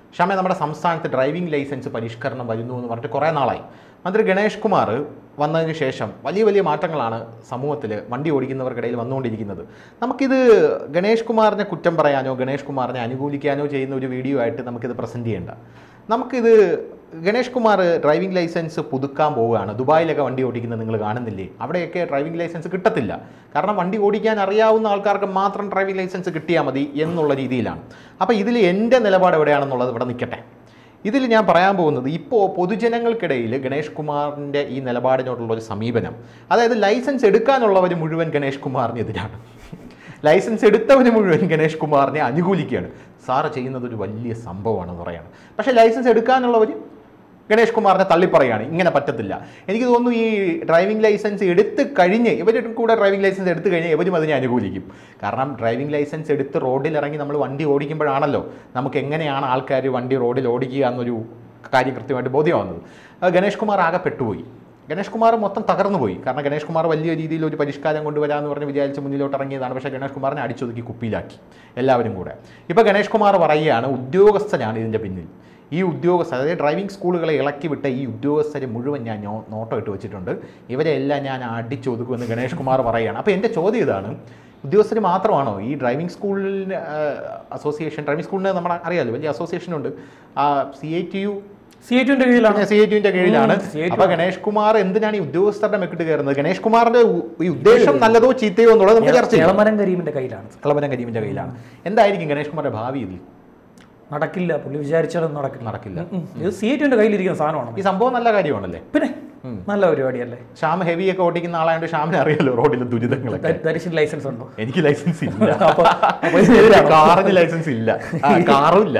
ഷാമെ നമ്മുടെ സംസ്ഥാനത്ത് driving licence പരിഷ്കരണം വരുന്നു എന്ന് പറഞ്ഞിട്ട് കുറേ നാളായി മന്ത്രി ഗണേഷ് കുമാർ വന്നതിന് ശേഷം വലിയ വലിയ മാറ്റങ്ങളാണ് സമൂഹത്തിൽ വണ്ടി ഓടിക്കുന്നവർക്കിടയിൽ വന്നുകൊണ്ടിരിക്കുന്നത് നമുക്കിത് ഗണേഷ് കുമാറിനെ കുറ്റം പറയാനോ ഗണേഷ് കുമാറിനെ അനുകൂലിക്കാനോ ചെയ്യുന്ന ഒരു വീഡിയോ ആയിട്ട് നമുക്കിത് പ്രസൻറ്റ് ചെയ്യേണ്ട നമുക്കിത് ഗണേഷ് കുമാർ ഡ്രൈവിംഗ് ലൈസൻസ് പുതുക്കാൻ പോവുകയാണ് ദുബായിലൊക്കെ വണ്ടി ഓടിക്കുന്നത് നിങ്ങൾ കാണുന്നില്ലേ അവിടെയൊക്കെ ഡ്രൈവിംഗ് ലൈസൻസ് കിട്ടത്തില്ല കാരണം വണ്ടി ഓടിക്കാൻ അറിയാവുന്ന ആൾക്കാർക്ക് മാത്രം ഡ്രൈവിംഗ് ലൈസൻസ് കിട്ടിയാൽ മതി എന്നുള്ള രീതിയിലാണ് അപ്പോൾ ഇതിൽ എൻ്റെ നിലപാട് എവിടെയാണെന്നുള്ളത് ഇവിടെ നിൽക്കട്ടെ ഇതിൽ ഞാൻ പറയാൻ പോകുന്നത് ഇപ്പോൾ പൊതുജനങ്ങൾക്കിടയിൽ ഗണേഷ് കുമാറിൻ്റെ ഈ നിലപാടിനോടുള്ള ഒരു സമീപനം അതായത് ലൈസൻസ് എടുക്കാനുള്ളവർ മുഴുവൻ ഗണേഷ് കുമാറിനെതിരാണ് ലൈസൻസ് എടുത്തവന് മുഴുവൻ ഗണേഷ് കുമാറിനെ അനുകൂലിക്കുകയാണ് സാറ് ചെയ്യുന്നത് ഒരു വലിയ സംഭവമാണെന്ന് പറയാണ് പക്ഷേ ലൈസൻസ് എടുക്കാനുള്ളവർ ഗണേഷ് കുമാറിനെ തള്ളിപ്പറയാണ് ഇങ്ങനെ പറ്റത്തില്ല എനിക്ക് തോന്നുന്നു ഈ ഡ്രൈവിംഗ് ലൈസൻസ് എടുത്ത് കഴിഞ്ഞ് ഇവരുടെ കൂടെ ഡ്രൈവിംഗ് ലൈസൻസ് എടുത്തു കഴിഞ്ഞ് ഇവരും അതിനെ അനുകൂലിക്കും കാരണം ഡ്രൈവിംഗ് ലൈസൻസ് എടുത്ത് റോഡിൽ ഇറങ്ങി നമ്മൾ വണ്ടി ഓടിക്കുമ്പോഴാണല്ലോ നമുക്ക് എങ്ങനെയാണ് ആൾക്കാർ വണ്ടി റോഡിൽ ഓടിക്കുക എന്നൊരു കാര്യം കൃത്യമായിട്ട് ബോധ്യമാവുന്നത് അത് ഗണേഷ് കുമാർ ആകെ പെട്ടുപോയി ഗണേഷ് കുമാർ മൊത്തം തകർന്നു പോയി കാരണം ഗണേഷ് കുമാർ വലിയ രീതിയിൽ ഒരു പരിഷ്കാരം കൊണ്ടുവരാമെന്ന് പറഞ്ഞ് വിചാരിച്ച് മുന്നിലോട്ട് ഇറങ്ങിയതാണ് പക്ഷേ ഗണേഷ് കുമാറിനെ അടിച്ചൊതുക്കി കുപ്പിയിലാക്കി എല്ലാവരും കൂടെ ഇപ്പോൾ ഗണേഷ് കുമാർ പറയുകയാണ് ഉദ്യോഗസ്ഥനാണ് ഇതിൻ്റെ പിന്നിൽ ഈ ഉദ്യോഗസ്ഥർ അതായത് ഡ്രൈവിംഗ് സ്കൂളുകളെ ഇളക്കി വിട്ട ഈ ഉദ്യോഗസ്ഥരെ മുഴുവൻ ഞാൻ നോ- നോട്ടം ഇട്ട് വെച്ചിട്ടുണ്ട് ഇവരെ എല്ലാം ഞാൻ അടിച്ചൊതുക്കുമെന്ന് ഗണേഷ് കുമാർ പറയുകയാണ് അപ്പോൾ എൻ്റെ ചോദ്യം ഇതാണ് ഉദ്യോഗസ്ഥർ മാത്രമാണോ ഈ ഡ്രൈവിംഗ് സ്കൂളിന് അസോസിയേഷൻ ഡ്രൈവിംഗ് സ്കൂളിന് നമ്മുടെ അറിയാലോ വലിയ അസോസിയേഷൻ ഉണ്ട് C I T U C A ടുവിന്റെ കീഴിലാണ് സി ഐ ടിന്റെ കീഴിലാണ് ഉം, CAT അപ്പൊ ഗണേഷ് കുമാർ എന്തിനാണ് ഈ ഉദ്യോഗസ്ഥരുടെ മെക്കിട്ട് കയറുന്നത് ഗണേഷ് കുമാറിന്റെ ഉ- ഈ ഉദ്ദേശം നല്ലതോ ചീത്തയോ എന്നുള്ളത് നമുക്ക് ചർച്ച ചെയ്യാം ഇളമരം കരീമിന്റെ കയ്യിലാണ് കളവനം കരീമിന്റെ കയ്യിലാണ് എന്തായിരിക്കും ഗണേഷ് കുമാറിന്റെ ഭാവി ഇതിൽ നടക്കില്ല പുള്ളി വിചാരിച്ചാലും നടക്കില്ല നടക്കില്ല ഉം. ഇത് സി എ ടുവിന്റെ കയ്യിലിരിക്കുന്ന സാധനമാണ് ഈ സംഭവം നല്ല കാര്യമാണല്ലേ പിന്നെ നല്ല പരിപാടിയല്ലേ ഷാം ഹെവി ഒക്കെ ഓടിക്കുന്ന ആളായതുകൊണ്ട് ഷാമിനെ അറിയാലോ റോഡിലെ ദുരിതങ്ങളൊക്കെ ദരിശൻ ലൈസൻസ് ഉണ്ടോ എനിക്ക് ലൈസൻസ് ഇല്ല അപ്പൊ അപ്പൊ ഇതിനെതിരാണോ? കാറിന് ലൈസൻസ് ഇല്ല ആ, കാറും ഇല്ല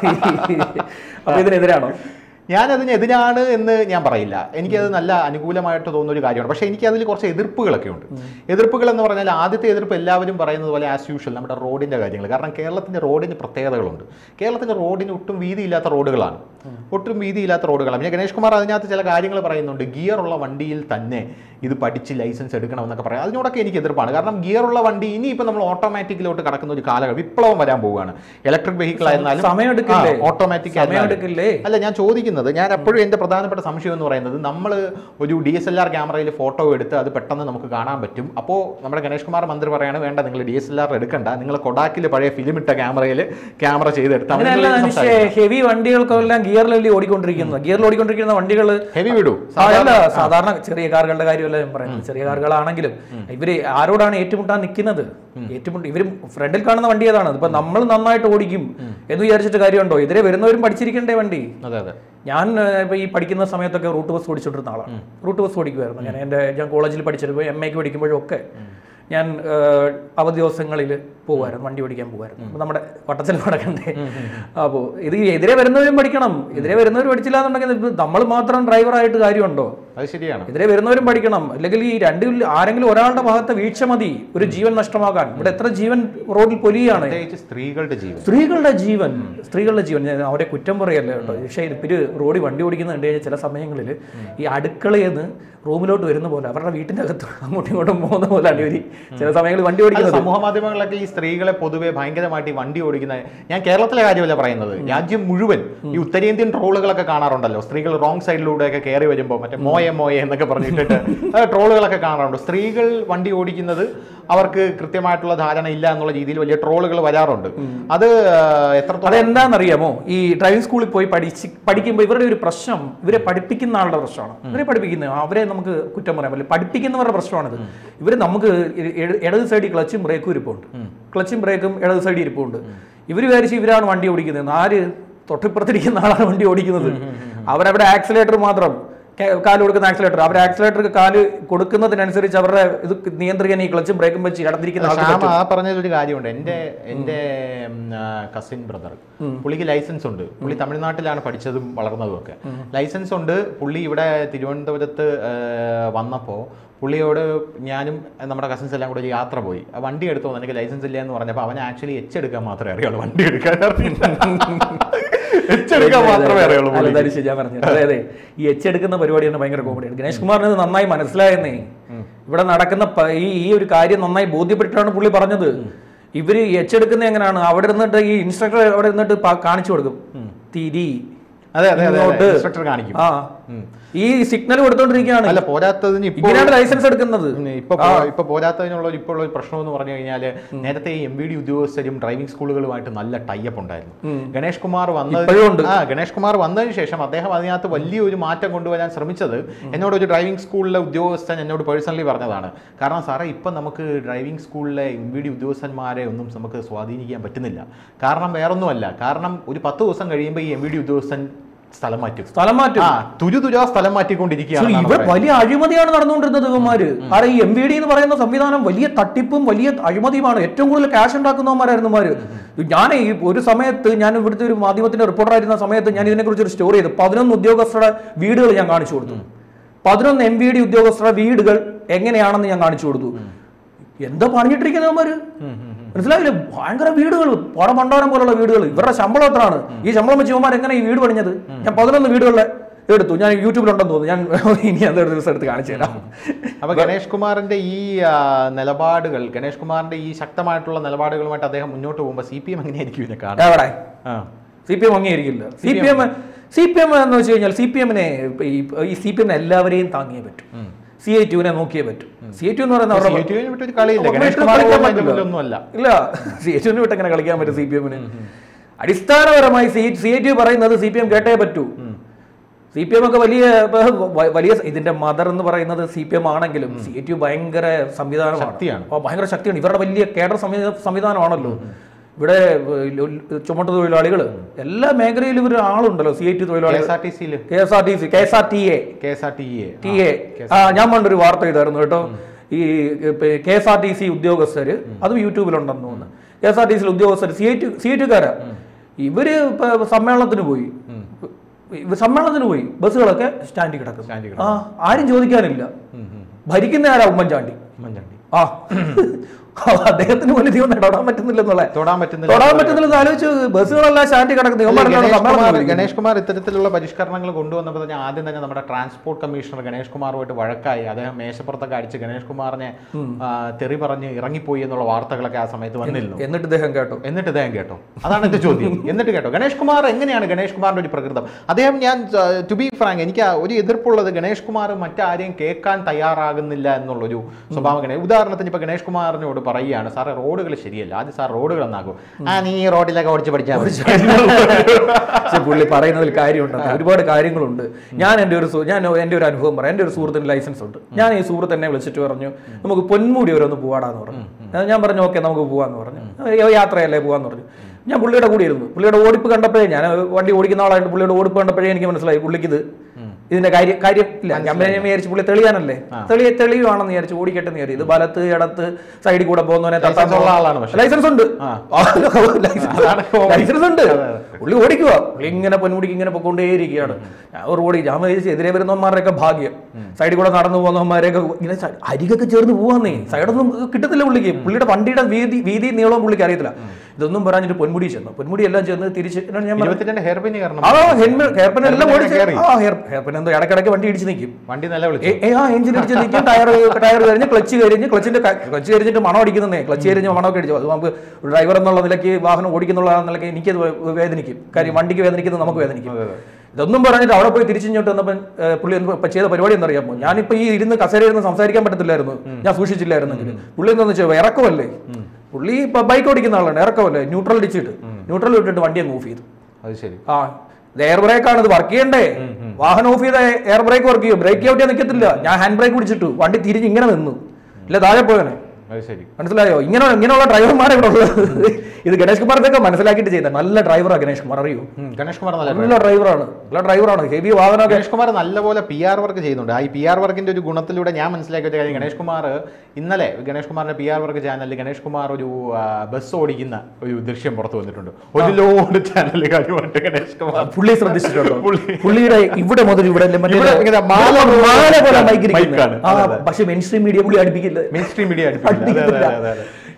അപ്പൊ ഇതിനെതിരാണോ ഞാൻ അതിനെതിരാണ് എന്ന് ഞാൻ പറയില്ല എനിക്കത് നല്ല അനുകൂലമായിട്ട് തോന്നുന്ന ഒരു കാര്യമാണ് പക്ഷേ എനിക്ക് അതിൽ കുറച്ച് എതിർപ്പുകളൊക്കെ ഉണ്ട് എതിർപ്പുകൾ എന്ന് പറഞ്ഞാൽ ആദ്യത്തെ എതിർപ്പ് എല്ലാവരും പറയുന്നത് പോലെ ആസ് യൂഷ്വൽ നമ്മുടെ റോഡിൻ്റെ കാര്യങ്ങൾ കാരണം കേരളത്തിൻ്റെ റോഡിന് പ്രത്യേകതകളുണ്ട് കേരളത്തിൻ്റെ റോഡിന് ഒട്ടും വീതിയില്ലാത്ത റോഡുകളാണ് ഒട്ടും വീതിയില്ലാത്ത റോഡുകളാണ് പിന്നെ ഗണേഷ് കുമാർ അതിനകത്ത് ചില കാര്യങ്ങൾ പറയുന്നുണ്ട് ഗിയർ ഉള്ള വണ്ടിയിൽ തന്നെ ഇത് പഠിച്ച് ലൈസൻസ് എടുക്കണമെന്നൊക്കെ പറയാം അതിനോടൊക്കെ എനിക്ക് എതിർപ്പാണ് കാരണം ഗിയർ ഉള്ള വണ്ടി ഇനിയിപ്പോൾ നമ്മൾ ഓട്ടോമാറ്റിക്കിലോട്ട് കടക്കുന്ന ഒരു കാലഘട്ടം വിപ്ലവം വരാൻ പോവുകയാണ് ഇലക്ട്രിക് വെഹിക്കിൾ ആയിരുന്നാലും സമയം എടുക്കില്ലേ? ഓട്ടോമാറ്റിക് സമയം എടുക്കില്ലേ? അല്ല ഞാൻ ചോദിക്കുന്നത് ഞാൻ എപ്പോഴും എൻ്റെ പ്രധാനപ്പെട്ട സംശയം എന്ന് പറയുന്നത് നമ്മൾ ഒരു ഡി എസ് എൽ ആർ ക്യാമറയിൽ ഫോട്ടോ എടുത്ത് അത് പെട്ടെന്ന് നമുക്ക് കാണാൻ പറ്റും അപ്പോൾ നമ്മുടെ ഗണേഷ് കുമാർ മന്ത്രി പറയാണ് വേണ്ട നിങ്ങൾ ഡി എസ് എൽ ആർ എടുക്കണ്ട നിങ്ങൾ കൊടാക്കിൽ പഴയ ഫിലിം ഇട്ട ക്യാമറയിൽ ക്യാമറ ചെയ്തെടുത്താൽ അങ്ങനെയല്ല മനുഷ്യ ഹെവി വണ്ടികൾക്കെല്ലാം ഗിയറിലല്ലേ ഓടിക്കൊണ്ടിരിക്കുന്നത് ഗിയറിൽ ഓടിക്കൊണ്ടിരിക്കുന്ന വണ്ടികൾ ഹെവി വിടൂ അല്ല സാധാരണ ചെറിയ കാറുകളുടെ കാര്യമല്ല ഞാൻ പറയുന്നത് ചെറിയ കാറുകളാണെങ്കിലും ഇവര് ആരോടാണ് ഏറ്റുമുട്ടാൻ നിൽക്കുന്നത് ഏറ്റുമുട്ടി ഇവര് ഫ്രണ്ടിൽ കാണുന്ന വണ്ടി ഏതാണ് ഇപ്പൊ നമ്മൾ നന്നായിട്ട് ഓടിക്കും എന്ന് വിചാരിച്ചിട്ട് കാര്യമുണ്ടോ എതിരെ വരുന്നവരും പഠിച്ചിരിക്കണ്ടേ വണ്ടി അതെ അതെ ഞാൻ ഏഹ്, ഇപ്പൊ ഈ പഠിക്കുന്ന സമയത്തൊക്കെ റൂട്ട് ബസ് ഓടിച്ചോണ്ടിരുന്ന ആളാണ് റൂട്ട് ബസ് ഓടിക്കുമായിരുന്നു ഞാൻ എൻ്റെ ഞാൻ കോളേജിൽ പഠിച്ചിട്ട് എം എക്ക് പഠിക്കുമ്പോഴും ഒക്കെ ഞാൻ ഏഹ്, അവധി ദിവസങ്ങളിൽ പോകുമായിരുന്നു വണ്ടി ഓടിക്കാൻ പോകുമായിരുന്നു അപ്പൊ നമ്മുടെ വട്ടത്തിൽ നടക്കണ്ടേ അപ്പോൾ ഇത് എതിരെ വരുന്നവരും പഠിക്കണം എതിരെ വരുന്നവർ പഠിച്ചില്ല എന്നുണ്ടെങ്കിൽ നമ്മൾ മാത്രം ഡ്രൈവറായിട്ട് കാര്യമുണ്ടോ അത് ശരിയാണ് എതിരെ വരുന്നവരും പഠിക്കണം അല്ലെങ്കിൽ ഈ രണ്ടിൽ ആരെങ്കിലും ഒരാളുടെ ഭാഗത്തെ വീഴ്ച മതി ഒരു ജീവൻ നഷ്ടമാകാൻ ഇവിടെ എത്ര ജീവൻ റോഡിൽ പൊലിയാണ് പ്രത്യേകിച്ച് സ്ത്രീകളുടെ ജീവൻ സ്ത്രീകളുടെ ജീവൻ സ്ത്രീകളുടെ ജീവൻ ഞാൻ അവരെ കുറ്റം പറയല്ലേ കേട്ടോ പക്ഷേ ഇവര് റോഡിൽ വണ്ടി ഓടിക്കുന്ന കണ്ടു കഴിഞ്ഞാൽ ചില സമയങ്ങളിൽ ഈ അടുക്കളയിൽ നിന്ന് റൂമിലോട്ട് വരുന്ന പോലെ അവരുടെ വീട്ടിൻ്റെ അകത്ത് അങ്ങോട്ടും ഇങ്ങോട്ടും പോകുന്ന പോലെയാണ് ഇവര് ചില സമയങ്ങളിൽ വണ്ടി അല്ല, ഓടിക്കുന്നത് സമൂഹ മാധ്യമങ്ങളിലൊക്കെ ഈ സ്ത്രീകളെ പൊതുവെ ഭയങ്കരമായിട്ട് ഈ വണ്ടി ഓടിക്കുന്ന ഞാൻ കേരളത്തിലെ കാര്യമല്ല പറയുന്നത് രാജ്യം മുഴുവൻ ഈ ഉത്തരേന്ത്യൻ ട്രോളുകളൊക്കെ കാണാറുണ്ടല്ലോ സ്ത്രീകൾ റോങ് സൈഡിലൂടെയൊക്കെ കയറി വരുമ്പോൾ മറ്റേ മോയെ മോയെ എന്നൊക്കെ പറഞ്ഞിട്ടിട്ട് ആ ട്രോളുകളൊക്കെ കാണാറുണ്ട് സ്ത്രീകൾ വണ്ടി ഓടിക്കുന്നത് അവർക്ക് കൃത്യമായിട്ടുള്ള ധാരണ ഇല്ല എന്നുള്ള രീതിയിൽ വലിയ ട്രോളുകൾ വരാറുണ്ട് അത് ആ, എത്രത്തോളം അതെന്താണെന്നറിയാമോ ഈ ഡ്രൈവിംഗ് സ്കൂളിൽ പോയി പഠിച്ച് പഠിക്കുമ്പോൾ ഇവരുടെ ഒരു പ്രശ്നം ഇവരെ പഠിപ്പിക്കുന്ന ആളുടെ പ്രശ്നമാണ് ഇവരെ പഠിപ്പിക്കുന്ന അവരെ നമുക്ക് കുറ്റം പറയാൻ പറ്റില്ല പഠിപ്പിക്കുന്നവരുടെ പ്രശ്നമാണിത് ഇവർ നമുക്ക് ഇ- ഇട- ഇടത് സൈഡിൽ ക്ലച്ചും ബ്രേക്കും ഇരിപ്പുണ്ട് ക്ലച്ചും ബ്രേക്കും ഇടത് സൈഡിൽ ഇരിപ്പുണ്ട് ഇവർ വിചാരിച്ച് ഇവരാണ് വണ്ടി ഓടിക്കുന്നത് ആര് തൊട്ടിപ്പുറത്തിരിക്കുന്ന ആളാണ് വണ്ടി ഓടിക്കുന്നത് അവരവിടെ ആക്സിലേറ്റർ മാത്രം കെ- കാല് കൊടുക്കുന്ന ആക്സിലേറ്റർ അവർ ആക്സിലേറ്റർ കാല് കൊടുക്കുന്നതിനനുസരിച്ച് അവരുടെ ഇത് നിയന്ത്രിക്കാൻ ഈ ക്ലച്ചും ബ്രേക്കും വെച്ച് ഇടത്തിരിക്കുന്ന ആൾക്ക് ശ്യാമ ആ പറഞ്ഞതിലൊരു കാര്യമുണ്ട് എൻ്റെ എൻ്റെ കസിൻ ബ്രദർ പുള്ളിക്ക് ലൈസൻസ് ഉണ്ട് പുള്ളി തമിഴ്നാട്ടിലാണ് പഠിച്ചതും വളർന്നതും ഒക്കെ ലൈസൻസ് ഉണ്ട് പുള്ളി ഇവിടെ തിരുവനന്തപുരത്ത് ആ, വന്നപ്പോൾ പുള്ളിയോട് ഞാനും നമ്മുടെ കസിൻസ് എല്ലാം കൂടെ ഒരു യാത്ര പോയി ആ വണ്ടി എടുത്തു എനിക്ക് ലൈസൻസ് ഇല്ല എന്ന് പറഞ്ഞപ്പോൾ അവൻ ആക്ച്വലി എച്ച് എടുക്കാൻ മാത്രമേ അറിയുള്ളൂ വണ്ടി എടുക്കാൻ അറിയില്ല എച്ച് എടുക്കാൻ മാത്രമേ അറിയുള്ളൂ അല്ല, പുള്ളിക്ക്. അതാണ് ശരി, ഞാൻ പറഞ്ഞത് അതെ അതെ ഈ എച്ച് എടുക്കുന്ന പരിപാടിയാണ് ഭയങ്കര കോമഡിയാണ് ഗണേഷ് കുമാറിന് ഇത് നന്നായി മനസ്സിലായെന്നേ ഇവിടെ നടക്കുന്ന പ- ഈ ഈ ഒരു കാര്യം നന്നായി ബോധ്യപ്പെട്ടിട്ടാണ് പുള്ളി പറഞ്ഞത് ഇവര് എച്ച് എടുക്കുന്ന എങ്ങനെയാണ് അവിടെ ഇരുന്നിട്ട് ഈ ഇൻസ്ട്രക്ടർ അവിടെ ഇരുന്നിട്ട് പ- കാണിച്ചു കൊടുക്കും തിരി അതെ അതെ അതെ ഇങ്ങോട്ട്. ഇൻസ്ട്രക്ടർ കാണിക്കും ആ ഈ സിഗ്നൽ കൊടുത്തോണ്ടിരിക്കുകയാണ് അല്ല പോരാത്തതിന് ഇപ്പോൾ ഇങ്ങനെയാണ് ലൈസൻസ് എടുക്കുന്നത് ഉം, ഇപ്പൊ ഇപ്പൊ പോരാത്തതിനുള്ള ഒരു- ഇപ്പോൾ ഉള്ള ഒരു പ്രശ്നം എന്ന് പറഞ്ഞു കഴിഞ്ഞാല് നേരത്തെ എം ബി ഡി ഉദ്യോഗസ്ഥരും ഡ്രൈവിംഗ് സ്കൂളുകളുമായിട്ട് നല്ല ടൈപ്പ് ഉണ്ടായിരുന്നു ഗണേഷ് കുമാർ ഇപ്പോഴും ഉണ്ട്. വന്നതിന് ആ ഗണേഷ് കുമാർ വന്നതിന് ശേഷം അദ്ദേഹം അതിനകത്ത് വലിയൊരു മാറ്റം കൊണ്ടുവരാൻ ശ്രമിച്ചത് എന്നോട് ഒരു ഡ്രൈവിംഗ് സ്കൂളിലെ ഉദ്യോഗസ്ഥൻ എന്നോട് പേഴ്സണലി പറഞ്ഞതാണ് കാരണം സാറേ ഇപ്പം നമുക്ക് ഡ്രൈവിംഗ് സ്കൂളിലെ എം ബി ഡി ഉദ്യോഗസ്ഥന്മാരെ ഒന്നും നമുക്ക് സ്വാധീനിക്കാൻ പറ്റുന്നില്ല കാരണം വേറൊന്നുമല്ല കാരണം ഒരു പത്ത് ദിവസം കഴിയുമ്പോൾ ഈ എം ബി ഡി ഉദ്യോഗസ്ഥൻ സ്ഥലം മാറ്റും സ്ഥലം മാറ്റും ആ തുരുതുരാ സ്ഥലം മാറ്റിക്കൊണ്ടിരിക്കുകയാണ് എന്നാണ് ഇവർ പറയുന്നത്. വലിയ അഴിമതിയാണ് നടന്നുകൊണ്ടിരുന്നത് ഇവന്മാര് കാരണം ഈ എം ബി ഡി എന്ന് പറയുന്ന സംവിധാനം വലിയ തട്ടിപ്പും വലിയ അഴിമതിയുമാണ് ഏറ്റവും കൂടുതൽ ക്യാഷ് ഉണ്ടാക്കുന്നവന്മാരായിരുന്നു ഇവന്മാര് ഞാൻ ഈ ഒരു സമയത്ത് ഞാൻ ഇവിടുത്തെ ഒരു മാധ്യമത്തിന്റെ റിപ്പോർട്ടറായിരുന്ന സമയത്ത് ഞാൻ ഇതിനെക്കുറിച്ച് ഒരു സ്റ്റോറി ചെയ്തു പതിനൊന്ന് ഉദ്യോഗസ്ഥരുടെ വീടുകൾ ഞാൻ കാണിച്ചു കൊടുത്തു പതിനൊന്ന് എം ബി ഡി ഉദ്യോഗസ്ഥരുടെ വീടുകൾ എങ്ങനെയാണെന്ന് ഞാൻ കാണിച്ചു കൊടുത്തു എന്താ പണിഞ്ഞിട്ടിരിക്കുന്നവന്മാര് മനസ്സിലായില്ലേ ഭയങ്കര വീടുകൾ പട മണ്ടാരം പോലുള്ള വീടുകൾ ഇവരുടെ ശമ്പളം എത്രയാണ് ഈ ശമ്പളം വെച്ച് ഇവന്മാർ എങ്ങനെ ഈ വീട് പണിഞ്ഞത് ഞാൻ പതിനൊന്ന് വീടുകളിലെ എടുത്തു ഞാൻ യൂട്യൂബിലുണ്ടെന്ന് തോന്നുന്നു ഞാൻ ഇനി അതൊരു ദിവസം എടുത്ത് കാണിച്ചു തരാം അപ്പൊ ഗണേഷ് കുമാറിന്റെ ഈ ആ, നിലപാടുകൾ ഗണേഷ് കുമാറിന്റെ ഈ ശക്തമായിട്ടുള്ള നിലപാടുകളുമായിട്ട് അദ്ദേഹം മുന്നോട്ട് പോകുമ്പോൾ സി പി എം എങ്ങനെയായിരിക്കും ഇതിനെ കാണുക എവിടെ ആ. സി പി എം അംഗീകരിക്കില്ല C P M C P M എന്ന് വെച്ച് കഴിഞ്ഞാൽ സി പി എമ്മിനെ ഈ സി പി എമ്മിനെ എല്ലാവരെയും താങ്ങിയേ പറ്റും സി ഐ ടുവിനെ നോക്കിയേ പറ്റും സി ഐ ടു എന്ന് പറയുന്ന അവരുടെ CITU വിന് വിട്ടൊരു കളിയില്ല അവർക്ക് ഗണേഷ് വിട്ട് കുമാർ കളിക്കാൻ പോകുമ്പോൾ അതിന്റെ പറ്റില്ല. മുന്നിലൊന്നും അല്ല ഇല്ല സി എച്ച് വിട്ട് എങ്ങനെ കളിക്കാൻ പറ്റും സി പി എമ്മിന് അടിസ്ഥാനപരമായി സി സി ഐ ടി പറയുന്നത് സി പി എം കേട്ടേ പറ്റൂ സി പി എം ഒക്കെ വലിയ ഇപ്പൊ വ- വലിയ ഇതിന്റെ മദർ എന്ന് പറയുന്നത് സി പി എം ആണെങ്കിലും സി ഐ ടി ഭയങ്കര സംവിധാനമാണ് ശക്തിയാണ്. ആ, ഭയങ്കര ശക്തിയാണ് ഇവരുടെ വലിയ കേഡർ സംവി- സംവിധാനമാണല്ലോ ഇവിടെ ചുമട്ട് തൊഴിലാളികൾ എല്ലാ മേഖലയിലും ഒരു ആളുണ്ടല്ലോ സി ഐ ടി കെ തൊഴിലാളികൾ എസ് ആർ ടി സിയിൽ K S R T C K S R T A K S R T A T A ആ ഞാൻ പണ്ടൊരു വാർത്ത ചെയ്തായിരുന്നു കേട്ടോ ഈ K S R T C ഉദ്യോഗസ്ഥര് അതും യൂട്യൂബിലുണ്ടെന്ന് തോന്നുന്നു K S R T C ഉദ്യോഗസ്ഥർ C I T C I ടിക്കാരാ ഇവര് ഇപ്പൊ സമ്മേളനത്തിന് പോയി ഇവർ സമ്മേളനത്തിന് പോയി ബസ്സുകളൊക്കെ സ്റ്റാൻഡിൽ കിടക്കും സ്റ്റാൻഡിൽ ആ ആരും ചോദിക്കാനില്ല ഭരിക്കുന്ന ആരാ ഉമ്മൻചാണ്ടി ഉമ്മൻചാണ്ടി ആ അദ്ദേഹത്തിന് പോലും ഇതൊന്നും ഇടപെടാൻ പറ്റുന്നില്ലെന്നുള്ള തൊടാൻ പറ്റുന്നില്ല തൊടാൻ പറ്റുന്നില്ലെന്ന് ആലോചിച്ച് ബസ്സുകളെല്ലാം സ്റ്റാൻഡിൽ കിടക്കുന്നു ഇവന്മാരെല്ലാം ഗണേഷ് സമ്മേളനം കുമാർ പോയി. ഗണേഷ് കുമാർ ഇത്തരത്തിലുള്ള പരിഷ്കരണങ്ങൾ കൊണ്ടുവന്നപ്പോൾ തന്നെ ആദ്യം തന്നെ നമ്മുടെ ട്രാൻസ്പോർട്ട് കമ്മീഷണർ ഗണേഷ് കുമാറുമായിട്ട് വഴക്കായി അദ്ദേഹം മേശപ്പുറത്തൊക്കെ അടിച്ച് ഗണേഷ് കുമാറിനെ ആ, തെറി പറഞ്ഞ് ഇറങ്ങിപ്പോയി എന്നുള്ള വാർത്തകളൊക്കെ ആ സമയത്ത് വന്നിരുന്നു എന്നിട്ട് ഇദ്ദേഹം കേട്ടോ എന്നിട്ട് ഇദ്ദേഹം കേട്ടോ അതാണ് എന്റെ ചോദ്യം എന്നിട്ട് കേട്ടോ ഗണേഷ് കുമാർ എങ്ങനെയാണ് ഗണേഷ് കുമാറിന്റെ ഒരു പ്രകൃതം അദ്ദേഹം ഞാൻ ടു ബി ഫ്രാങ്ക് എനിക്ക് ആ ഒരു എതിർപ്പുള്ളത് ഗണേഷ് കുമാർ മറ്റാരെയും കേൾക്കാൻ തയ്യാറാകുന്നില്ല എന്നുള്ളൊരു സ്വഭാവം ഗണേഷ് ഉദാഹരണത്തിന് ഇപ്പൊ ഗണേഷ് കുമാറിനോട് പറയുകയാണ് സാറേ റോഡുകൾ ശരിയല്ല ആദ്യം സാർ റോഡുകൾ എന്നാക്കും ആ നീ ഈ റോഡിലൊക്കെ ഓടിച്ച് പഠിച്ചാൽ മതി." പക്ഷെ പുള്ളി പറയുന്നതിൽ കാര്യമുണ്ട് ഒരുപാട് കാര്യങ്ങളുണ്ട് ഞാൻ എൻ്റെ ഒരു സു- ഞാൻ എൻ്റെ ഒരു അനുഭവം പറയാം എൻ്റെ ഒരു സുഹൃത്തിന് ലൈസൻസ് ഉണ്ട് ഞാൻ ഈ സുഹൃത്ത് എന്നെ വിളിച്ചിട്ട് പറഞ്ഞു നമുക്ക് പൊന്മുടി വരെ ഒന്ന് പോവാടാന്ന് പറഞ്ഞു അത് ഞാൻ പറഞ്ഞു ഓക്കെ നമുക്ക് പോവാന്ന് പറഞ്ഞു "ഏ, യാത്രയല്ലേ പോവാന്ന് പറഞ്ഞു ഞാൻ പുള്ളിയുടെ കൂടെ ഇരുന്നു പുള്ളിയുടെ ഓടിപ്പ് കണ്ടപ്പോഴേ ഞാൻ വണ്ടി ഓടിക്കുന്ന ആളായിട്ട് പുള്ളിയുടെ ഓടിപ്പ് കണ്ടപ്പോഴേ എനിക്ക് മനസ്സിലായി പുള്ളിക്ക് ഇത് ഇതിന്റെ കാര്യം കാര്യം ഇല്ല ഞാൻ പിന്നെ വിചാരിച്ചു പുള്ളി തെളിയാനല്ലേ തെളിയ തെളിവാണെന്ന് വിചാരിച്ചു ഓടിക്കട്ടെ എന്ന് വിചാരിച്ചു ഇത് വലത്ത് ഇടത്ത് സൈഡിൽ കൂടെ പോകുന്നവനെ തട്ടാൻ ലൈസൻസ് ഉള്ള ആളാണ് പക്ഷേ. ലൈസൻസ് ഉണ്ട് ആ. ലൈസൻസ് അതാണ് കോമഡി. ലൈസൻസ് ഉണ്ട് പുള്ളി ഓടിക്കുക പുള്ളി ഇങ്ങനെ പൊന്മുടിക്ക് ഇങ്ങനെ പൊക്കൊണ്ടേയിരിക്കുകയാണ് ഞാൻ ഒരു ഓടി ഞാൻ വിചാരിച്ചു എതിരെ വരുന്നവന്മാരുടെയൊക്കെ ഭാഗ്യം സൈഡിൽ കൂടെ നടന്നു പോകുന്നവന്മാരെയൊക്കെ ഇങ്ങനെ സ- അരികൊക്കെ ചേർന്ന് പോവാന്നേ സൈഡൊന്നും കിട്ടത്തില്ല പുള്ളിക്ക് പുള്ളിയുടെ വണ്ടിയുടെ വീതി വീതി നീളവും പുള്ളിക്ക് അറിയത്തില്ല ഇതൊന്നും പറഞ്ഞിട്ട് പൊന്മുടി ചെന്നു പൊന്മുടി എല്ലാം ചെന്ന് തിരിച്ച് എന്നിട്ട് ഞാൻ പറഞ്ഞു, ഇരുപത്തിരണ്ട് ഹെയർ പിന് കാരണം ആ ഹെൽമെറ്റ് ഹെയർ പെൻ എല്ലാം ഹെയർ ഓടിച്ച് കയറി. ആ ഹെയർ ഹെയർ പെൻ എന്തോ ഇടയ്ക്കിടയ്ക്ക് വണ്ടി ഇടിച്ച് നിൽക്കും വണ്ടി നില വിളിച്ചു ഏ- ഏ, ആ എഞ്ചിൻ അടിച്ച് നിൽക്കും ടയർ ടയർ കഴിഞ്ഞ് ക്ലച്ച് കഴിഞ്ഞ് ക്ലച്ചിന്റെ ക്ലച്ച് കഴിഞ്ഞിട്ട് മണം അടിക്കുന്നേ ക്ലച്ച് കഴിഞ്ഞ് മണമൊക്കെ അടിച്ചു അത് നമുക്ക് ഡ്രൈവർ എന്നുള്ള നിലയ്ക്ക് വാഹനം ഓടിക്കുന്നുള്ള നിലയ്ക്ക് എനിക്കത് വേ- വേദനിക്കും കാര്യം വണ്ടിക്ക് വേദനിക്കുന്നത് നമുക്ക് വേദനിക്കും ഇതൊന്നും പറഞ്ഞിട്ട് അവിടെ പോയി തിരിച്ചിങ്ങോട്ട് വന്നപ്പോൾ ഏ, പുള്ളി എന്ത് ഇപ്പൊ ചെയ്ത പരിപാടി എന്നറിയാമോ ഞാനിപ്പോ ഈ ഇരുന്ന് കസേര ഇരുന്ന് സംസാരിക്കാൻ പറ്റത്തില്ലായിരുന്നു ഞാൻ സൂക്ഷിച്ചില്ലായിരുന്നെങ്കിൽ പുള്ളി എന്താന്ന് വെച്ചാൽ ഇറക്കമല്ലേ പുള്ളി ഇപ്പൊ ബൈക്ക് ഓടിക്കുന്ന ആളാണ് ഇറക്കമല്ലേ ന്യൂട്രൽ അടിച്ചിട്ട് ന്യൂട്രൽ ഇട്ടിട്ട് വണ്ടി അങ്ങ് ഓഫ് ചെയ്തു അത് ശരി ആ ഇത് എയർ ബ്രേക്ക് ആണ് ഇത് വർക്ക് ചെയ്യണ്ടേ വാഹനം ഓഫ് ചെയ്ത എയർ ബ്രേക്ക് വർക്ക് ചെയ്യും ബ്രേക്ക് ഔട്ട് നിൽക്കത്തില്ല ഞാൻ ഹാൻഡ് ബ്രേക്ക് പിടിച്ചിട്ടു വണ്ടി തിരിഞ്ഞ് ഇങ്ങനെ നിന്നു ഇല്ല താഴെ പോയനെ അത് ശരി മനസ്സിലായോ ഇങ്ങനെ ഇങ്ങനെയുള്ള ഡ്രൈവർമാരെ ഇവിടെ ഉള്ളത് ഇത് ഗണേഷ് കുമാർ ഇതൊക്കെ മനസ്സിലാക്കിയിട്ട് ചെയ്ത നല്ല ഡ്രൈവറാണ് ഗണേഷ് കുമാർ അറിയോ ഉം, ഗണേഷ് കുമാർ നല്ല നല്ല ഡ്രൈവറാണ് നല്ല ഡ്രൈവറാണ് ഹെവി വാഹനമൊക്കെ ഗണേഷ് കുമാർ നല്ലപോലെ പി ആർ വർക്ക് ചെയ്യുന്നുണ്ട് ആ ഈ പി ആർ വർക്കിന്റെ ഒരു ഗുണത്തിലൂടെ ഞാൻ മനസ്സിലാക്കിയ ഒരു കാര്യം ഗണേഷ് കുമാർ ഇന്നലെ ഗണേഷ് കുമാറിന്റെ പി ആർ വർക്ക് ചാനലിൽ ഗണേഷ് കുമാർ ഒരു ആ, ബസ് ഓടിക്കുന്ന ഒരു ദൃശ്യം പുറത്തു വന്നിട്ടുണ്ട് ഒരു ലോഡ് ചാനൽ കാര്യമായിട്ട് ഗണേഷ് കുമാർ പുള്ളി ശ്രദ്ധിച്ചിട്ടുണ്ടോ പുള്ളി- പുള്ളിയുടെ ഇവിടെ മുതൽ ഇവിടെ അല്ലേ മറ്റേ ഇവിടെ ഇങ്ങനെ മാല പോലെ- മാല പോലെ മൈക്കാണ്. മൈക്കിരിക്കുന്നത് ആ അതെ, അതെ. പക്ഷെ മെയിൻ സ്ട്രീം മീഡിയ പുള്ളി അടുപ്പിക്കില്ല മെയിൻ സ്ട്രീം മീഡിയ അടുപ്പിക്കില്ല അതെ, അതെ, അതെ, അതെ.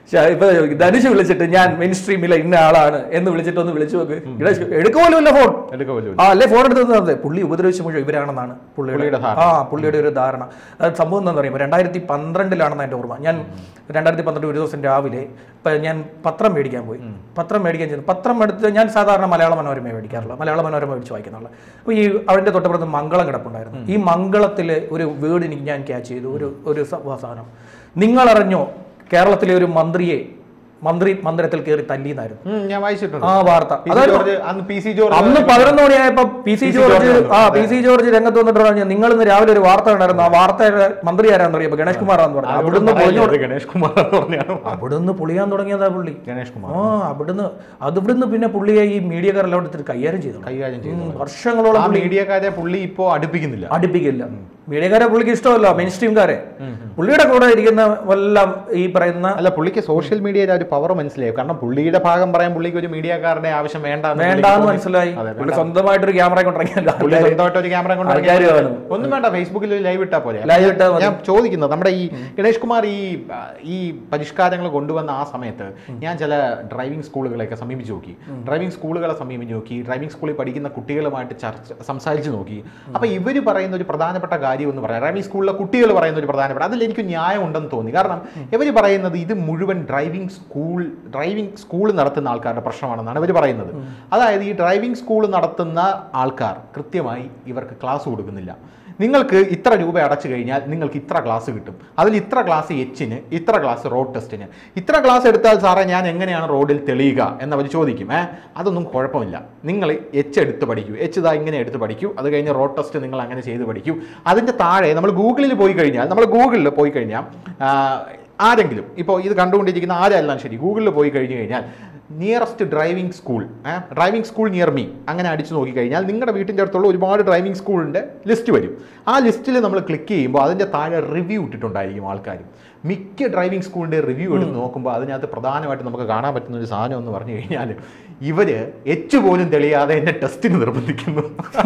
ശ- ഇപ്പൊ ധനുഷ് വിളിച്ചിട്ട് ഞാൻ മെയിൻ സ്ട്രീമിലെ ഇന്ന ആളാണ് എന്ന് വിളിച്ചിട്ട് ഒന്ന് വിളിച്ചു നോക്ക് ഗണേഷ് എടുക്കുമല്ലോ ഫോൺ എടുക്ക പോലും ആ അല്ലേ ഫോൺ എടുത്ത് തന്നത് പുള്ളി ഉപദ്രവിച്ച മുഴുവൻ ഇവരാണെന്നാണ് പുള്ളിയുടെ പുള്ളിയുടെ ധാരണ. ആ പുള്ളിയുടെ ഒരു ധാരണ അത് സംഭവം എന്താണെന്ന് പറയുമ്പോൾ രണ്ടായിരത്തി പന്ത്രണ്ടിലാണെന്ന് എൻ്റെ ഓർമ്മ ഞാൻ രണ്ടായിരത്തി പന്ത്രണ്ട് ഒരു ദിവസം രാവിലെ ഇപ്പം ഞാൻ പത്രം മേടിക്കാൻ പോയി പത്രം മേടിക്കാൻ ചെന്നു പത്രം എടുത്ത് ഞാൻ സാധാരണ മലയാള മനോരമ മേടിക്കാറില്ല മലയാള മനോരമ മേടിച്ച് വായിക്കുന്നുള്ള അപ്പോൾ ഈ അവൻ്റെ തൊട്ടപ്പുറത്ത് മംഗളം കിടപ്പുണ്ടായിരുന്നു ഈ മംഗളത്തിലെ ഒരു വേർഡ് എനിക്ക് ഞാൻ ക്യാച്ച് ചെയ്തു ഒരു ഒരു സ- സാധനം നിങ്ങളറിഞ്ഞോ കേരളത്തിലെ ഒരു മന്ത്രിയെ മന്ത്രി മന്ദിരത്തിൽ കയറി തല്ലിയെന്നായിരുന്നു ഉം, ഞാൻ വായിച്ചിട്ടുണ്ട് ആ വാർത്ത പി സി അതായത് ജോർജ് അന്ന് പി സി ജോർജ് അന്ന് പതിനൊന്ന് മണിയായപ്പോ P C P. C. George George വന്നു. ആ പി സി ജോർജ് രംഗത്ത് വന്നിട്ട് പറഞ്ഞു നിങ്ങൾ ഇന്ന് രാവിലെ ഒരു വാർത്ത ഉണ്ടായിരുന്നു ആ വാർത്തയുടെ മന്ത്രി ആരാന്ന് അറിയാം ഗണേഷ് കുമാർ ആന്ന് പറഞ്ഞു അവിടുന്ന് പൊളിഞ്ഞു അത് ഗണേഷ് കുമാർ എന്ന് പറഞ്ഞാണ് അവിടുന്ന് പൊളിയാൻ തുടങ്ങിയതാ പുള്ളി ഗണേഷ് കുമാർ ആ അവിടുന്ന് അതിവിടുന്ന് പിന്നെ പുള്ളിയെ ഈ മീഡിയക്കാരെല്ലാം എടുത്തിട്ട് കൈകാര്യം ചെയ്തു കൈകാര്യം ചെയ്തു ഉം, വർഷങ്ങളോളം ആ പുള്ളി മീഡിയക്കാരെ പുള്ളി ഇപ്പോ അടുപ്പിക്കുന്നില്ല അടുപ്പിക്കില്ല മീഡിയക്കാരെ പുള്ളിക്ക് ഇഷ്ടമല്ല മെയിൻ സ്ട്രീംകാരെ പുള്ളിയുടെ കൂടെ ഇരിക്കുന്ന എല്ലാം ഈ പറയുന്ന അല്ല പുള്ളിക്ക് സോഷ്യൽ മീഡിയയുടെ ഒരു പവർ മനസ്സിലായി കാരണം പുള്ളിയുടെ ഭാഗം പറയാൻ പുള്ളിക്ക് ഒരു മീഡിയക്കാരുടെ ആവശ്യം വേണ്ട എന്ന് പുള്ളിക്ക് വേണ്ടാന്ന് തോന്നി. മനസ്സിലായി അതെ, പുള്ളി സ്വന്തമായിട്ടൊരു ക്യാമറ കൊണ്ടിറങ്ങിയല്ലോ പുള്ളി സ്വന്തമായിട്ട് ഒരു ക്യാമറ കൊണ്ട് ആൾക്കാര് ഇറങ്ങിയാൽ കാണും. ഒന്നും വേണ്ട ഫേസ്ബുക്കിൽ ഒരു ലൈവ് ഇട്ടാ പോലെ ലൈവ് ഇട്ടാ മതി. ഞാൻ ചോദിക്കുന്നത് നമ്മുടെ ഈ ഗണേഷ് കുമാർ ഈ ആ, ഈ പരിഷ്കാരങ്ങൾ കൊണ്ടുവന്ന ആ സമയത്ത് ഞാൻ ചില ഡ്രൈവിംഗ് സ്കൂളുകളെയൊക്കെ സമീപിച്ച് നോക്കി ഡ്രൈവിംഗ് സ്കൂളുകളെ സമീപിച്ച് നോക്കി ഡ്രൈവിംഗ് സ്കൂളിൽ പഠിക്കുന്ന കുട്ടികളുമായിട്ട് ചർച്ച സംസാരിച്ച് നോക്കി അപ്പൊ ഇവര് പറയുന്ന ഒരു പ്രധാനപ്പെട്ട കാര്യം എന്ന് പറയാം ഡ്രൈവിംഗ് സ്കൂളിലെ കുട്ടികൾ പറയുന്ന ഒരു പ്രധാനപ്പെട്ട അതിൽ എനിക്ക് ന്യായം ഉണ്ടെന്ന് തോന്നി കാരണം ഇവർ പറയുന്നത് ഇത് മുഴുവൻ ഡ്രൈവിംഗ് സ്കൂൾ ഡ്രൈവിംഗ് സ്കൂൾ നടത്തുന്ന ആൾക്കാരുടെ പ്രശ്നമാണെന്നാണ് ഇവർ പറയുന്നത് അതായത് ഈ ഡ്രൈവിംഗ് സ്കൂൾ നടത്തുന്ന ആൾക്കാർ കൃത്യമായി ഇവർക്ക് ക്ലാസ് കൊടുക്കുന്നില്ല നിങ്ങൾക്ക് ഇത്ര രൂപ അടച്ചു കഴിഞ്ഞാൽ നിങ്ങൾക്ക് ഇത്ര ക്ലാസ് കിട്ടും അതിൽ ഇത്ര ക്ലാസ് എച്ചിന് ഇത്ര ക്ലാസ് റോഡ് ടെസ്റ്റിന് ഇത്ര ക്ലാസ് എടുത്താൽ സാറേ ഞാൻ എങ്ങനെയാണ് റോഡിൽ തെളിയുക എന്നവർ ചോദിക്കും ഏ അതൊന്നും കുഴപ്പമില്ല നിങ്ങൾ എച്ച് എടുത്ത് പഠിക്കൂ എച്ച് ഇതാ ഇങ്ങനെ എടുത്ത് പഠിക്കൂ അത് കഴിഞ്ഞ് റോഡ് ടെസ്റ്റ് നിങ്ങൾ അങ്ങനെ ചെയ്ത് പഠിക്കൂ അതിൻ്റെ താഴെ നമ്മൾ ഗൂഗിളിൽ പോയി കഴിഞ്ഞാൽ നമ്മൾ ഗൂഗിളിൽ പോയി കഴിഞ്ഞാൽ ആ, ആരെങ്കിലും ഇപ്പോൾ ഇത് കണ്ടുകൊണ്ടിരിക്കുന്ന ആരെല്ലാം ശരി ഗൂഗിളിൽ പോയി കഴിഞ്ഞ് കഴിഞ്ഞാൽ nearest driving school driving school near me അങ്ങനെ അടിച്ചു നോക്കിക്കഴിഞ്ഞാൽ നിങ്ങളുടെ വീട്ടിൻ്റെ അടുത്തുള്ള ഒരുപാട് ഡ്രൈവിംഗ് സ്കൂളിൻ്റെ ലിസ്റ്റ് വരും ആ ലിസ്റ്റിൽ നമ്മൾ ക്ലിക്ക് ചെയ്യുമ്പോൾ അതിൻ്റെ താഴെ റിവ്യൂ ഇട്ടിട്ടുണ്ടായിരിക്കും ആൾക്കാർ മിക്ക ഡ്രൈവിംഗ് സ്കൂളിൻ്റെ റിവ്യൂ എടുത്ത് നോക്കുമ്പോൾ അതിനകത്ത് പ്രധാനമായിട്ട് നമുക്ക് കാണാൻ പറ്റുന്ന ഒരു സാധനം എന്ന് പറഞ്ഞു കഴിഞ്ഞാൽ ഇവര് എച്ച് പോലും തെളിയാതെ എന്നെ ടെസ്റ്റിന് നിർബന്ധിക്കുന്നു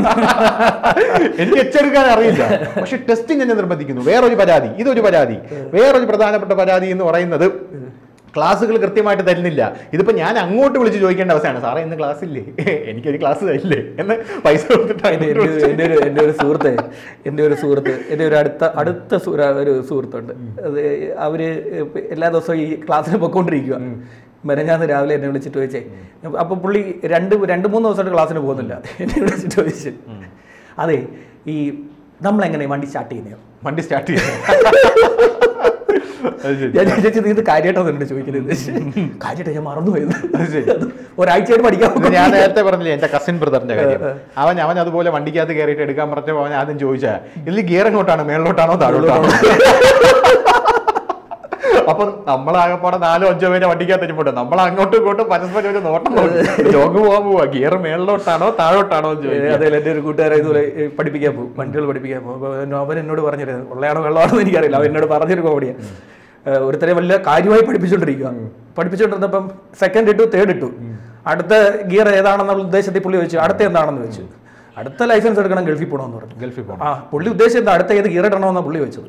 എനിക്ക് എച്ച് എടുക്കാൻ അറിയില്ല പക്ഷെ ടെസ്റ്റിന് എന്നെ നിർബന്ധിക്കുന്നു വേറൊരു പരാതി ഇതൊരു പരാതി വേറൊരു പ്രധാനപ്പെട്ട പരാതി എന്ന് പറയുന്നത് ക്ലാസ്സുകൾ കൃത്യമായിട്ട് തരുന്നില്ല ഇതിപ്പോ ഞാൻ അങ്ങോട്ട് വിളിച്ച് ചോദിക്കേണ്ട അവസ്ഥയാണ് സാറേ ഇന്ന് ക്ലാസ് ഇല്ലേ എനിക്കൊരു ക്ലാസ് തരില്ലേ എന്ന് പൈസ കൊടുത്തിട്ട് എൻ്റെ അങ്ങോട്ട് ഒരു- എൻ്റെ ഒരു എൻ്റെ ഒരു സുഹൃത്ത് എൻ്റെ ഒരു സുഹൃത്ത് എൻ്റെ ഒരു അടുത്ത അടുത്ത സുഹൃ- ഒരു സുഹൃത്തുണ്ട് അത് അവര് എല്ലാ ദിവസവും ഈ ക്ലാസ്സിന് പൊക്കോണ്ടിരിക്കുക മെനഞ്ഞാന്ന് രാവിലെ എന്നെ വിളിച്ചിട്ട് ചോദിച്ചേ അപ്പൊ പുള്ളി രണ്ട് രണ്ട് മൂന്ന് ദിവസമായിട്ട് ക്ലാസ്സിന് പോകുന്നില്ല എന്നെ വിളിച്ചിട്ട് ചോദിച്ചു അതെ ഈ നമ്മളെങ്ങനെ വണ്ടി സ്റ്റാർട്ട് ചെയ്യുന്നത് വണ്ടി സ്റ്റാർട്ട് ചെയ്യാം അത് ശരി. ഞാൻ ചോദിച്ചു നീ ഇത് കാര്യമായിട്ടാണ് എന്നോട് ചോദിക്കുന്നത് കാര്യമായിട്ട് ഞാൻ മറന്നുപോയത് അത് ശരി. അത് ഒരാഴ്ചയായിട്ട് പഠിക്കാൻ ഇത് ഞാൻ നേരത്തെ പറഞ്ഞില്ലേ എന്റെ കസിൻ ബ്രദറിന്റെ കാര്യം അവൻ അവൻ അതുപോലെ വണ്ടിക്കകത്ത് കയറിയിട്ട് എടുക്കാൻ പറഞ്ഞപ്പോൾ അവൻ ആദ്യം ചോദിച്ചാ ഇതിൽ ഗിയർ എങ്ങോട്ടാണ് മേളിലോട്ടാണോ താഴോട്ടാണോ അപ്പം നമ്മളാകപ്പാടെ നാലോ അഞ്ചോ പേരെ വണ്ടിക്കകത്ത് ഇരിപ്പുണ്ട് നമ്മൾ അങ്ങോട്ടും ഇങ്ങോട്ടും പരസ്പരം ഒരു നോട്ടം ലോങ് പോകാൻ പോവാ ഗിയർ മേളിലോട്ടാണോ താഴോട്ടാണോ എന്ന് ചോദിക്കുക അതെ എൻ്റെ ഒരു കൂട്ടുകാരെ ഇതുപോലെ ഏ, പഠിപ്പിക്കാൻ പോകും വണ്ടികൾ പഠിപ്പിക്കാൻ പോകും അപ്പോൾ അവൻ- അവൻ എന്നോട് പറഞ്ഞിരുന്നു ഉള്ളയാണോ വെള്ളമാണോ എന്ന് എനിക്കറിയില്ല അവൻ എന്നോട് പറഞ്ഞൊരു കോമഡിയാണ് ഒരുത്തരെ വലിയ കാര്യമായി പഠിപ്പിച്ചുകൊണ്ടിരിക്കുക പഠിപ്പിച്ചുകൊണ്ടിരുന്നപ്പം സെക്കൻഡ് ഇട്ടു തേർഡ് ഇട്ടു അടുത്ത ഗിയർ ഏതാണെന്നുള്ള ഉദ്ദേശത്തിൽ പുള്ളി വെച്ചു അടുത്ത എന്താണെന്ന് വെച്ചു അടുത്ത ലൈസൻസ് എടുക്കണം ഗൾഫിൽ പോകണമെന്ന് പറഞ്ഞു ഗൾഫിൽ പോകണം ആ പുള്ളി ഉദ്ദേശം എന്താ അടുത്ത ഏത് ഗിയർ ഇടണമെന്നാണ് പുള്ളി വെച്ചത്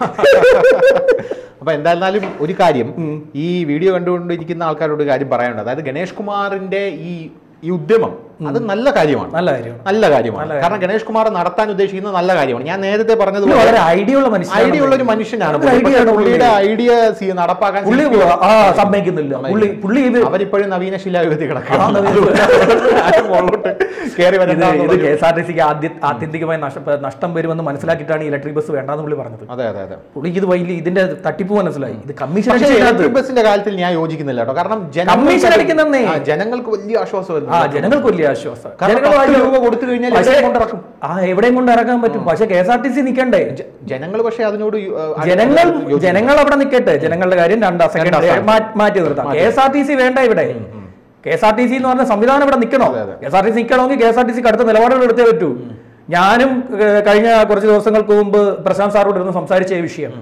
അപ്പൊ എന്തായിരുന്നാലും ഒരു കാര്യം ഈ വീഡിയോ കണ്ടുകൊണ്ടിരിക്കുന്ന ആൾക്കാരോട് ഒരു കാര്യം പറയാനുണ്ട് അതായത് ഗണേഷ് കുമാറിന്റെ ഈ ഈ ഉദ്യമം അത് നല്ല കാര്യമാണ് നല്ല കാര്യമാണ് നല്ല കാര്യമാണ് കാരണം ഗണേഷ് കുമാർ നടത്താൻ ഉദ്ദേശിക്കുന്നത് നല്ല കാര്യമാണ് ഞാൻ നേരത്തെ പുള്ളി പറഞ്ഞതുപോലെ വളരെ ഐഡിയ ഉള്ള മനുഷ്യനാണ് ഐഡിയ ഉള്ള ഒരു മനുഷ്യനാണ് ഭയങ്കര പുള്ളി. idea ആണ് പക്ഷേ പുള്ളിയുടെ ഐഡിയ നടപ്പാക്കാൻ പുള്ളി CPM ആ സമ്മതിക്കുന്നില്ല പുള്ളി പുള്ളി ഇത് അവരിപ്പോഴും നവീന ശിലായുഗത്തിൽ ആ, നവീന കിടക്കുകയാണ് മുകളിലോട്ട് കയറി ഇത് വരണ്ട ഇത് കെ എസ് ആർ ടി സിക്ക് ആദ്യ ആത്യന്തികമായി നഷ്ട നഷ്ടം വരുമെന്ന് മനസ്സിലാക്കിയിട്ടാണ് ഈ ഇലക്ട്രിക് ബസ് വേണ്ടാന്ന് പുള്ളി പറഞ്ഞത് അതെ അതെ അതെ പുള്ളിക്ക് ഇത് വലിയ ഇതിന്റെ തട്ടിപ്പ് മനസ്സിലായി ഇത് കമ്മീഷൻ പക്ഷേ അടിച്ചിട്ട് ഇലക്ട്രിക് ബസിന്റെ കാര്യത്തിൽ ഞാൻ യോജിക്കുന്നില്ല കേട്ടോ കാരണം കമ്മീഷൻ അടിക്കുന്നന്നേ. ആ, ജനങ്ങൾക്ക് വലിയ ആശ്വാസം ആ ജനങ്ങൾക്ക് വലിയ ആശ്വാസം കാരണം ജനങ്ങൾ പത്ത് വലിയ- രൂപ കൊടുത്തു കഴിഞ്ഞാൽ പക്ഷേ- എവിടെയും കൊണ്ടിറക്കും. ആ എവിടെയും കൊണ്ട് ഇറക്കാൻ പറ്റും പക്ഷെ K S R T C നിൽക്കണ്ടേ ജനങ്ങൾ പക്ഷേ അതിനോട് യോ- ആ, ജനങ്ങൾ യോജിക്കുന്നു. ജനങ്ങൾ അവിടെ നിൽക്കട്ടെ ജനങ്ങളുടെ കാര്യം രണ്ടാം സെക്കൻഡ് രണ്ടാം മാറ്റി നിർത്താം K S R T C വേണ്ട ഇവിടെ K S R T C എന്ന് പറഞ്ഞ സംവിധാനം ഇവിടെ നിൽക്കണോ അതെ, അതെ. K S R T C നിൽക്കണമെങ്കിൽ കെ എസ് ആർ ടി സിക്ക് അടുത്ത നിലപാടുകൾ എടുത്തേ പറ്റൂ ഞാനും ഏഹ്, കഴിഞ്ഞ കുറച്ച് ദിവസങ്ങൾക്ക് മുമ്പ് പ്രശാന്ത് സാറോട് ഇരുന്ന് സംസാരിച്ച ഈ വിഷയം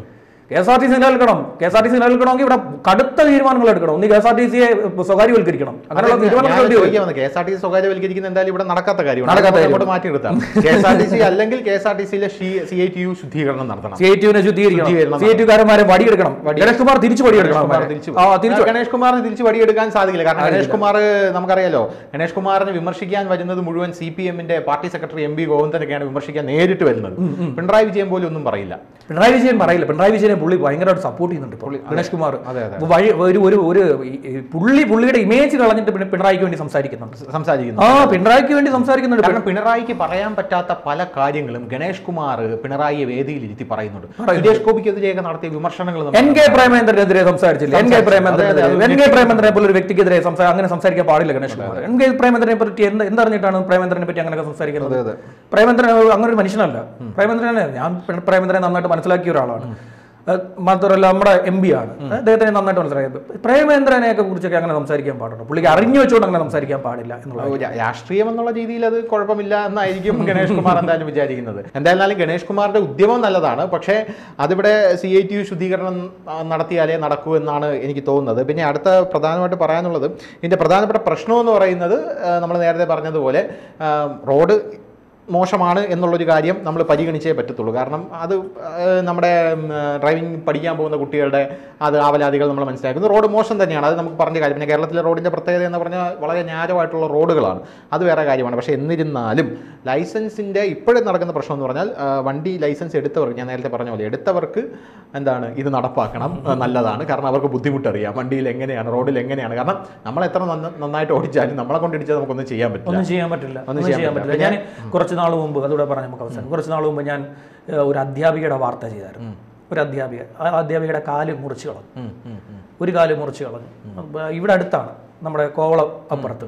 K S R T C നിലനിൽക്കണം K S R T C നിലനിൽക്കണമെങ്കിൽ ഇവിടെ കടുത്ത തീരുമാനങ്ങൾ എടുക്കണം ഒന്ന് കെ എസ് ആർ ടി സിയെ സ്വകാര്യവൽക്കരിക്കണം അങ്ങനെയുള്ള തീരുമാനങ്ങൾ എടുക്കേണ്ടി വരും. K S R T C സ്വകാര്യവൽക്കരിക്കുന്ന എന്തായാലും ഇവിടെ നടക്കാത്ത കാര്യമാണ് നടക്കാത്ത അങ്ങോട്ട് കാര്യമാണ്. മാറ്റിയെടുത്താം K S R T C അല്ലെങ്കിൽ കെ എസ് ആർ ടി സിയിലെ സി ഐ ടി യു ശുദ്ധീകരണം നടത്തണം സി ഐ ടിയുവിനെ ശുദ്ധീകരിക്കണം ശുദ്ധീകരണം സി ഐ ടിക്കാരന്മാരെ വടിയെടുക്കണം ഗണേഷ് കുമാർ തിരിച്ചു വടിയെടുക്കണം ഗണേഷ് കുമാർ അവന്മാരെ. തിരിച്ചു ആ തിരിച്ചു ഗണേഷ് കുമാറിന് തിരിച്ചു വടിയെടുക്കാൻ സാധിക്കില്ല കാരണം ഗണേഷ് കുമാർ നമുക്കറിയാലോ ഗണേഷ് കുമാറിനെ വിമർശിക്കാൻ വരുന്നത് മുഴുവൻ സി പി എമ്മിന്റെ പാർട്ടി സെക്രട്ടറി എം പി ഗോവിന്ദനൊക്കെയാണ് വിമർശിക്കാൻ നേരിട്ട് വരുന്നത് പിണറായി വിജയൻ പോലും ഒന്നും പറയില്ല പിണറായി വിജയൻ പറയില്ല പിണറായി വിജയനെ പുള്ളി ഭയങ്കരമായിട്ട് സപ്പോർട്ട് ചെയ്യുന്നുണ്ട് ഇപ്പോൾ ഗണേഷ് കുമാർ അതെ, അതെ. വഴി ഒരു ഒരു ഒരു ഈ- ഈ പുള്ളി പുള്ളിയുടെ ഇമേജ് കളഞ്ഞിട്ട് പിന്നെ പിണറായിക്ക് വേണ്ടി സംസാരിക്കുന്നുണ്ട് സംസാരിക്കുന്നു ആ പിണറായിക്ക് വേണ്ടി സംസാരിക്കുന്നുണ്ട് കാരണം പിണറായിക്ക് പറയാൻ പറ്റാത്ത പല കാര്യങ്ങളും ഗണേഷ് കുമാർ പിണറായിയെ വേദിയിൽ ഇരുത്തി പറയുന്നുണ്ട് സുരേഷ് ഗോപിക്കെതിരെയൊക്കെ നടത്തിയ വിമർശനങ്ങൾ നമ്മൾ എൻ കെ പ്രേമേന്ദ്രനെതിരെ സംസാരിച്ചില്ല എൻ കെ പ്രേമേന്ദ്രനെതിരെ അതെ, അതെ. എൻ കെ പ്രേമേന്ദ്രനെ പോലെ ഒരു വ്യക്തിക്കെതിരെ സംസാ അങ്ങനെ സംസാരിക്കാൻ പാടില്ല ഗണേഷ് കുമാർ എൻ കെ പ്രേമേന്ദ്രനെ പറ്റി എന്ത് എന്തറിഞ്ഞിട്ടാണ് പ്രേമേന്ദ്രനെ പറ്റി അങ്ങനെയൊക്കെ സംസാരിക്കുന്നത് അതെ. പ്രേമേന്ദ്രൻ അങ്ങനെ ഒരു മനുഷ്യനല്ല പ്രേമേന്ദ്രനെ ഞാൻ പി- പ്രേമേന്ദ്രനെ നന്നായിട്ട് മനസ്സിലാക്കിയ ഒരാളാണ് അത് മാത്രമല്ല നമ്മുടെ എം പി ആണ് അദ്ദേഹത്തിനെ നന്നായിട്ട് മനസ്സിലാക്കിയത് പ്രേമേന്ദ്രനെയൊക്കെ കുറിച്ചൊക്കെ അങ്ങനെ സംസാരിക്കാൻ പാടുള്ളൂ പുള്ളിക്ക് അറിഞ്ഞു വെച്ചുകൊണ്ട് അങ്ങനെ സംസാരിക്കാൻ പാടില്ല എന്നുള്ള രാ- രാഷ്ട്രീയം എന്നുള്ള രീതിയിൽ അത് കുഴപ്പമില്ല എന്നായിരിക്കും ഗണേഷ് കുമാർ എന്തായാലും വിചാരിക്കുന്നത് എന്തായാലും ഗണേഷ് കുമാറിന്റെ ഉദ്യമം നല്ലതാണ് പക്ഷേ അതിവിടെ സി ഐ ടി യു ശുദ്ധീകരണം ആ, നടത്തിയാലേ നടക്കൂ എന്നാണ് എനിക്ക് തോന്നുന്നത് പിന്നെ അടുത്ത പ്രധാനമായിട്ട് പറയാനുള്ളത് ഇതിന്റെ പ്രധാനപ്പെട്ട പ്രശ്നം എന്ന് പറയുന്നത് നമ്മൾ നേരത്തെ പറഞ്ഞതുപോലെ ആ, റോഡ് മോശമാണ് എന്നുള്ളൊരു കാര്യം നമ്മൾ പരിഗണിച്ചേ പറ്റത്തുള്ളൂ കാരണം അത് ആ, നമ്മുടെ ഡ്രൈവിംഗ് പഠിക്കാൻ പോകുന്ന കുട്ടികളുടെ അത് ആവലാതികൾ നമ്മൾ മനസ്സിലാക്കുന്നത് റോഡ് മോശം തന്നെയാണ് അത് നമുക്ക് പറഞ്ഞ കാര്യം പിന്നെ കേരളത്തിലെ റോഡിൻ്റെ പ്രത്യേകത എന്ന് പറഞ്ഞാൽ വളരെ ന്യായമായിട്ടുള്ള റോഡുകളാണ് അത് വേറെ കാര്യമാണ് പക്ഷേ എന്നിരുന്നാലും ലൈസൻസിൻ്റെ ഇപ്പോഴും നടക്കുന്ന പ്രശ്നം എന്ന് പറഞ്ഞാൽ ആ, വണ്ടി ലൈസൻസ് എടുത്തവർക്ക് ഞാൻ നേരത്തെ പറഞ്ഞ പോലെ എടുത്തവർക്ക് എന്താണ് ഇത് നടപ്പാക്കണം ആ, നല്ലതാണ് കാരണം അവർക്ക് ബുദ്ധിമുട്ടറിയാം വണ്ടിയിൽ എങ്ങനെയാണ് റോഡിൽ എങ്ങനെയാണ് കാരണം നമ്മൾ എത്ര നന്ന- നന്നായിട്ട് ഓടിച്ചാലും നമ്മളെ കൊണ്ട് ഇടിച്ചാൽ നമുക്കൊന്നും ചെയ്യാൻ പറ്റില്ല ഒന്നും ചെയ്യാൻ പറ്റില്ല ഒന്നും ഒന്നും ചെയ്യാൻ ചെയ്യാൻ പറ്റില്ല. പറ്റില്ല ഞാൻ കുറച്ച് നാൾ മുമ്പ് അതുകൂടെ പറയാം നമുക്ക് അവസാനം കുറച്ച് നാൾ മുമ്പ് ഞാൻ ഏഹ്, ഒരു അധ്യാപികയുടെ വാർത്ത ചെയ്തായിരുന്നു ഒരു അധ്യാപിക ആ അധ്യാപികയുടെ കാല് മുറിച്ച് കളഞ്ഞു ഉം, ഉം, ഉം. ഒരു കാല് മുറിച്ച് കളഞ്ഞു അപ്പൊ ഇവിടെ അടുത്താണ് നമ്മുടെ കോവളം അപ്പുറത്ത്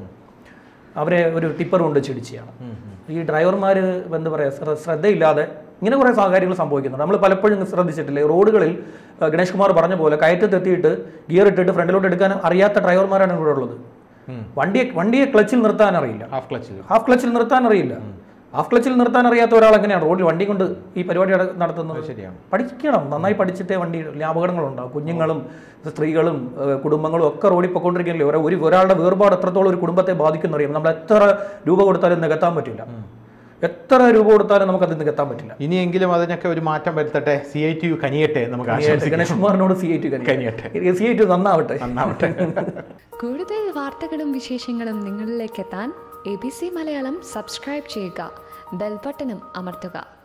അവരെ ഒരു ടിപ്പർ കൊണ്ട് ചിടിച്ചാണ് ഈ ഡ്രൈവർമാർ എന്താ പറയുക ശ്ര- ശ്രദ്ധയില്ലാതെ ഇങ്ങനെ കുറേ കാര്യങ്ങൾ സംഭവിക്കുന്നുണ്ട് നമ്മൾ പലപ്പോഴും ശ്രദ്ധിച്ചിട്ടില്ലേ റോഡുകളിൽ ആ, ഗണേഷ് കുമാർ പറഞ്ഞ പോലെ കയറ്റത്തെത്തിയിട്ട് ഗിയർ ഇട്ടിട്ട് ഫ്രണ്ടിലോട്ട് എടുക്കാൻ അറിയാത്ത ഡ്രൈവർമാരാണ് ഇവിടെ ഉള്ളത് വണ്ടിയെ വണ്ടിയെ ക്ലച്ചിൽ നിർത്താൻ അറിയില്ല ഹാഫ് ക്ലച്ചിൽ ഹാഫ് ക്ലച്ചിൽ നിർത്താൻ അറിയില്ല ഹാഫ് ക്ലച്ചിൽ നിർത്താൻ അറിയാത്ത ഒരാൾ എങ്ങനെയാണ് റോഡിൽ വണ്ടി കൊണ്ട് ഈ പരിപാടി നട- നടത്തുന്നത് ശരിയാണ് പഠിക്കണം നന്നായി പഠിച്ചിട്ടേ വണ്ടി അപകടങ്ങളുണ്ടാവും കുഞ്ഞുങ്ങളും സ്ത്രീകളും ഏഹ്, കുടുംബങ്ങളും ഒക്കെ റോഡിൽ പൊക്കോണ്ടിരിക്കുന്നില്ലേ ഒരു ഒരു ഒരാളുടെ വേർപാട് എത്രത്തോളം ഒരു കുടുംബത്തെ ബാധിക്കുന്നറിയാം നമ്മൾ എത്ര രൂപ കൊടുത്താലും നികത്താൻ പറ്റില്ല എത്ര രൂപ കൊടുത്താലും നമുക്കത് നികത്താൻ പറ്റില്ല ഇനിയെങ്കിലും അതിനൊക്കെ ഒരു മാറ്റം വരുത്തട്ടെ സി ഐ ടി യു കനിയട്ടെ നമുക്ക് ആശംസിക്കാം ഗണേഷ് കുമാറിനോട് സി ഐ ടി കനിയട്ടെ. സി ഐ ടി നന്നാവട്ടെ നന്നാവട്ടെ കൂടുതൽ വാർത്തകളും വിശേഷങ്ങളും നിങ്ങളിലേക്ക് എത്താൻ A B C Malayalam subscribe ചെയ്യുക ബെൽബട്ടനും അമർത്തുക